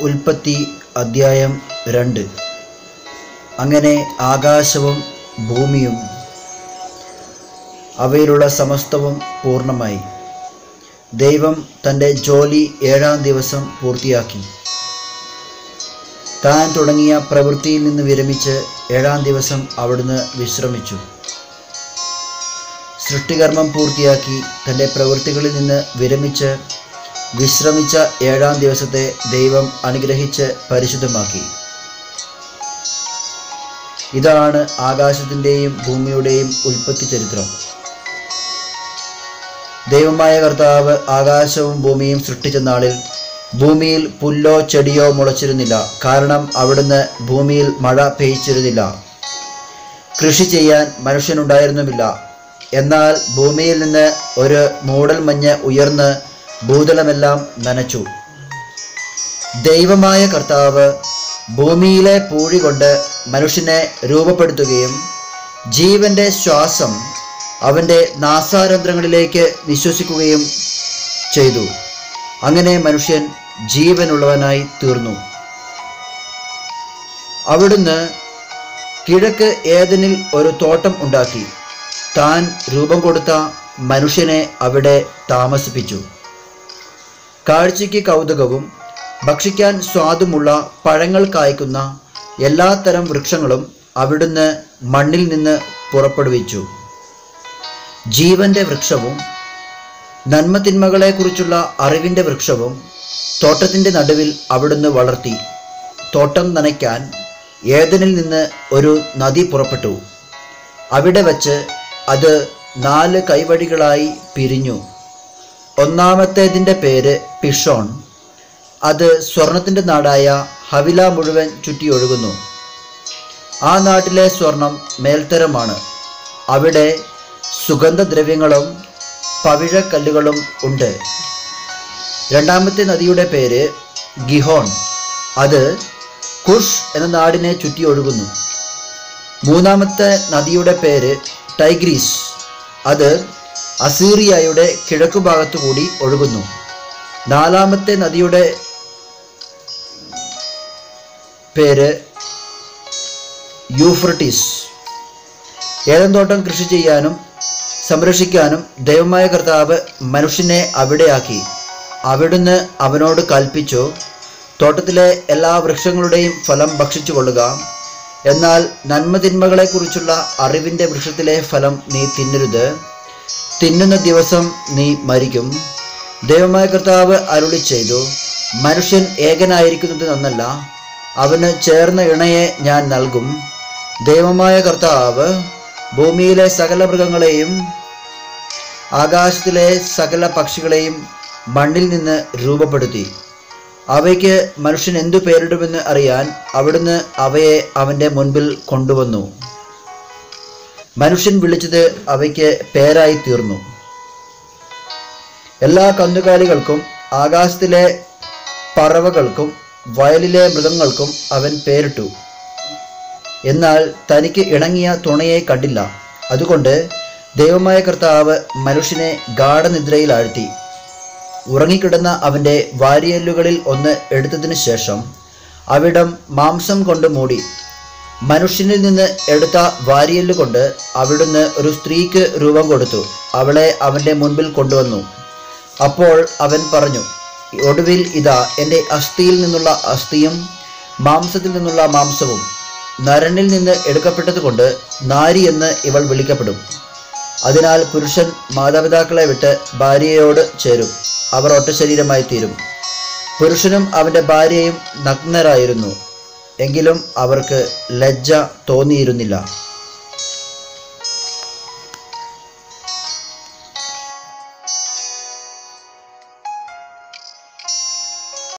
ഉൽപ്പത്തി അദ്ധ്യായം രണ്ട് അങ്ങനെ ആകാശവും ഭൂമിയും അവയിലുള്ള സമസ്തവും പൂർണ്ണമായി ദൈവം തൻ്റെ ജോലി ഏഴാം ദിവസം പൂർത്തിയാക്കി താൻ തുടങ്ങിയ പ്രവൃത്തിയിൽ നിന്ന് വിരമിച്ച് ഏഴാം ദിവസം അവിടുന്ന് വിശ്രമിച്ചു സൃഷ്ടികർമ്മം പൂർത്തിയാക്കി തൻ്റെ പ്രവൃത്തികളിൽ നിന്ന് വിരമിച്ച് വിശ്രമിച്ച ഏഴാം ദിവസത്തെ ദൈവം അനുഗ്രഹിച്ച് പരിശുദ്ധമാക്കി ഇതാണ് ആകാശത്തിൻ്റെയും ഭൂമിയുടെയും ഉൽപ്പത്തി ചരിത്രം ദൈവമായ കർത്താവ് ആകാശവും ഭൂമിയും സൃഷ്ടിച്ച നാളിൽ ഭൂമിയിൽ പുല്ലോ ചെടിയോ മുളച്ചിരുന്നില്ല കാരണം അവിടുന്ന് ഭൂമിയിൽ മഴ പെയ്ച്ചിരുന്നില്ല കൃഷി ചെയ്യാൻ മനുഷ്യനുണ്ടായിരുന്നുമില്ല എന്നാൽ ഭൂമിയിൽ നിന്ന് ഒരു മൂടൽ മഞ്ഞ് ഉയർന്ന് ഭൂതലമെല്ലാം നനച്ചു ദൈവമായ കർത്താവ് ഭൂമിയിലെ പൂഴി കൊണ്ട് മനുഷ്യനെ രൂപപ്പെടുത്തുകയും ജീവന്റെ ശ്വാസം അവൻ്റെ നാസാരന്ധ്രങ്ങളിലേക്ക് നിശ്വസിക്കുകയും ചെയ്തു അങ്ങനെ മനുഷ്യൻ ജീവനുള്ളവനായി തീർന്നു അവിടുന്ന് കിഴക്ക് ഏതനിൽ ഒരു തോട്ടം ഉണ്ടാക്കി താൻ രൂപം കൊടുത്ത മനുഷ്യനെ അവിടെ താമസിപ്പിച്ചു കാഴ്ചയ്ക്ക് കൗതുകവും ഭക്ഷിക്കാൻ സ്വാദുമുള്ള പഴങ്ങൾ കായ്ക്കുന്ന എല്ലാത്തരം വൃക്ഷങ്ങളും അവിടുന്ന് മണ്ണിൽ നിന്ന് പുറപ്പെടുവിച്ചു ജീവന്റെ വൃക്ഷവും നന്മതിന്മകളെക്കുറിച്ചുള്ള അറിവിൻ്റെ വൃക്ഷവും തോട്ടത്തിൻ്റെ നടുവിൽ അവിടുന്ന് വളർത്തി തോട്ടം നനയ്ക്കാൻ ഏതനിൽ നിന്ന് ഒരു നദി പുറപ്പെട്ടു അവിടെ വച്ച് അത് നാല് കൈവഴികളായി പിരിഞ്ഞു ഒന്നാമത്തേതിൻ്റെ പേര് പിഷോൺ അത് സ്വർണത്തിൻ്റെ നാടായ ഹവില മുഴുവൻ ചുറ്റിയൊഴുകുന്നു ആ നാട്ടിലെ സ്വർണം മേൽത്തരമാണ് അവിടെ സുഗന്ധദ്രവ്യങ്ങളും പവിഴക്കല്ലുകളും ഉണ്ട് രണ്ടാമത്തെ നദിയുടെ പേര് ഗിഹോൺ അത് കുഷ് എന്ന നാടിനെ ചുറ്റി ഒഴുകുന്നു മൂന്നാമത്തെ നദിയുടെ പേര് ടൈഗ്രീസ് അത് അസീറിയയുടെ കിഴക്കുഭാഗത്തു കൂടി ഒഴുകുന്നു നാലാമത്തെ നദിയുടെ പേര് യൂഫ്രട്ടീസ് ഏതന്തോട്ടം കൃഷി ചെയ്യാനും സംരക്ഷിക്കാനും ദൈവമായ കർത്താവ് മനുഷ്യനെ അവിടെയാക്കി അവിടുന്ന് അവനോട് കൽപ്പിച്ചു തോട്ടത്തിലെ എല്ലാ വൃക്ഷങ്ങളുടെയും ഫലം ഭക്ഷിച്ചു കൊള്ളുക എന്നാൽ നന്മതിന്മകളെക്കുറിച്ചുള്ള അറിവിൻ്റെ വൃക്ഷത്തിലെ ഫലം നീ തിന്നരുത് തിന്നുന്ന ദിവസം നീ മരിക്കും ദൈവമായ കർത്താവ് അരുളി ചെയ്തു മനുഷ്യൻ ഏകനായിരിക്കുന്നത് നന്നല്ല അവന് ചേർന്ന ഇണയെ ഞാൻ നൽകും ദൈവമായ കർത്താവ് ഭൂമിയിലെ സകല മൃഗങ്ങളെയും ആകാശത്തിലെ സകല പക്ഷികളെയും മണ്ണിൽ നിന്ന് രൂപപ്പെടുത്തി അവയ്ക്ക് മനുഷ്യൻ എന്തു പേരിടുമെന്ന് അറിയാൻ അവിടുന്ന് അവയെ അവൻ്റെ മുൻപിൽ കൊണ്ടുവന്നു മനുഷ്യൻ വിളിച്ചത് അവയ്ക്ക് പേരായി തീർന്നു എല്ലാ കന്നുകാലികൾക്കും ആകാശത്തിലെ പറവകൾക്കും വയലിലെ മൃഗങ്ങൾക്കും അവൻ പേരിട്ടു എന്നാൽ തനിക്ക് ഇണങ്ങിയ തുണയെ കണ്ടില്ല അതുകൊണ്ട് ദൈവമായ കർത്താവ് മനുഷ്യനെ ഗാഠനിദ്രയിൽ ആഴ്ത്തി ഉറങ്ങിക്കിടന്ന അവൻ്റെ വാരിയല്ലുകളിൽ ഒന്ന് എടുത്തതിനു ശേഷം അവിടം മാംസം കൊണ്ട് മൂടി മനുഷ്യനിൽ നിന്ന് എടുത്ത വാരിയല്ല് കൊണ്ട് അവിടുന്ന് ഒരു സ്ത്രീക്ക് രൂപം കൊടുത്തു അവളെ അവൻ്റെ മുൻപിൽ കൊണ്ടുവന്നു അപ്പോൾ അവൻ പറഞ്ഞു ഒടുവിൽ ഇതാ എൻ്റെ അസ്ഥിയിൽ നിന്നുള്ള അസ്ഥിയും മാംസത്തിൽ നിന്നുള്ള മാംസവും നരനിൽ നിന്ന് എടുക്കപ്പെട്ടതുകൊണ്ട് നാരി എന്ന് ഇവൾ വിളിക്കപ്പെടും അതിനാൽ പുരുഷൻ മാതാപിതാക്കളെ വിട്ട് ഭാര്യയോട് ചേരും അവർ ഒറ്റ ശരീരമായി തീരും പുരുഷനും അവൻ്റെ ഭാര്യയും നഗ്നരായിരുന്നു എങ്കിലും അവർക്ക് ലജ്ജ തോന്നിയിരുന്നില്ല